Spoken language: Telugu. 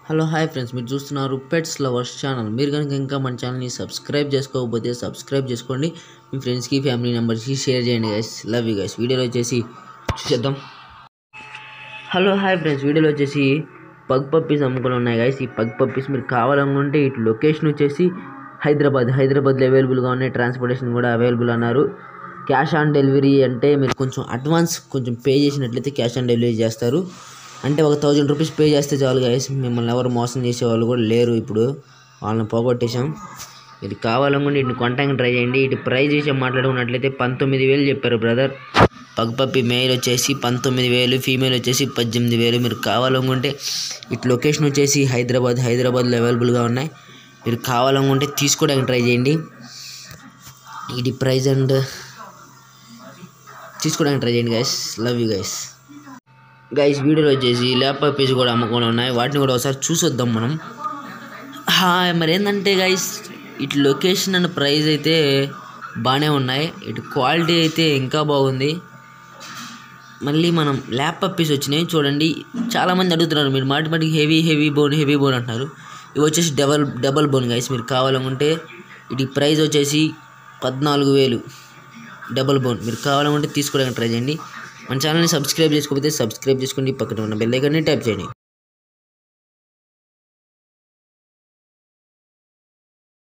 హలో హాయ్ ఫ్రెండ్స్ మీరు చూస్తున్నారు పెట్స్ లవర్స్ ఛానల్ మీరు కనుక ఇంకా మన ఛానల్ని సబ్స్క్రైబ్ చేసుకోకపోతే సబ్స్క్రైబ్ చేసుకోండి మీ ఫ్రెండ్స్కి ఫ్యామిలీ మెంబర్స్కి షేర్ చేయండి గైస్ లవ్ యూ గైస్ వీడియోలో వచ్చేసి చూసేద్దాం హలో హాయ్ ఫ్రెండ్స్ వీడియోలో వచ్చేసి పగ్ పప్పీస్ అమ్ముకొని ఉన్నాయి గైస్ ఈ పగ్ పప్పీస్ మీరు కావాలనుకుంటే ఇటు లొకేషన్ వచ్చేసి హైదరాబాద్ హైదరాబాద్లో అవైలబుల్గా ఉన్నాయి ట్రాన్స్పోర్టేషన్ కూడా అవైలబుల్ అన్నారు క్యాష్ ఆన్ డెలివరీ అంటే మీరు కొంచెం అడ్వాన్స్ కొంచెం పే చేసినట్లయితే క్యాష్ ఆన్ డెలివరీ చేస్తారు అంటే ఒక థౌజండ్ రూపీస్ పే చేస్తే చాలు గైస్ మిమ్మల్ని ఎవరు మోసం చేసే వాళ్ళు కూడా లేరు ఇప్పుడు వాళ్ళని పోగొట్టేశాం ఇది కావాలనుకుంటే ఇటు కొంటానికి ట్రై చేయండి ఇటు ప్రైజ్ విషయం మాట్లాడుకున్నట్లయితే పంతొమ్మిది వేలు చెప్పారు బ్రదర్ పగ్పప్పి మేల్ వచ్చేసి పంతొమ్మిది వేలు ఫీమేల్ వచ్చేసి పద్దెనిమిది వేలు మీరు కావాలనుకుంటే ఇటు లొకేషన్ వచ్చేసి హైదరాబాద్ హైదరాబాద్లో అవైలబుల్గా ఉన్నాయి మీరు కావాలనుకుంటే తీసుకోవడానికి ట్రై చేయండి ఇది ప్రైజ్ అండ్ తీసుకోవడానికి ట్రై చేయండి guys love you guys guys వీడియోలో వచ్చేసి ల్యాప్టాప్ పీస్ కూడా అమ్ముకొని ఉన్నాయి వాటిని కూడా ఒకసారి చూసొద్దాం మనం హా, మరి ఏంటంటే గైస్ ఇటు లొకేషన్ అండ్ ప్రైస్ అయితే బాగానే ఉన్నాయి ఇటు క్వాలిటీ అయితే ఇంకా బాగుంది మళ్ళీ మనం ల్యాప్టాప్ పీస్ వచ్చినాయి చూడండి చాలామంది అడుగుతున్నారు మీరు మాటి మాటికి heavy heavy bone heavy bone అంటున్నారు ఇవి వచ్చేసి డబల్ డబల్ బోన్ గైస్ మీరు కావాలనుకుంటే ఇది ప్రైస్ వచ్చేసి పద్నాలుగు వేలు డబల్ బోన్ మీరు కావాలనుకుంటే తీసుకోవడానికి ట్రై చేయండి మన ఛానల్ని సబ్స్క్రైబ్ చేసుకోకపోతే సబ్స్క్రైబ్ చేసుకోండి పక్కన ఉన్న బెల్ ఐకాన్ని ట్యాప్ చేయండి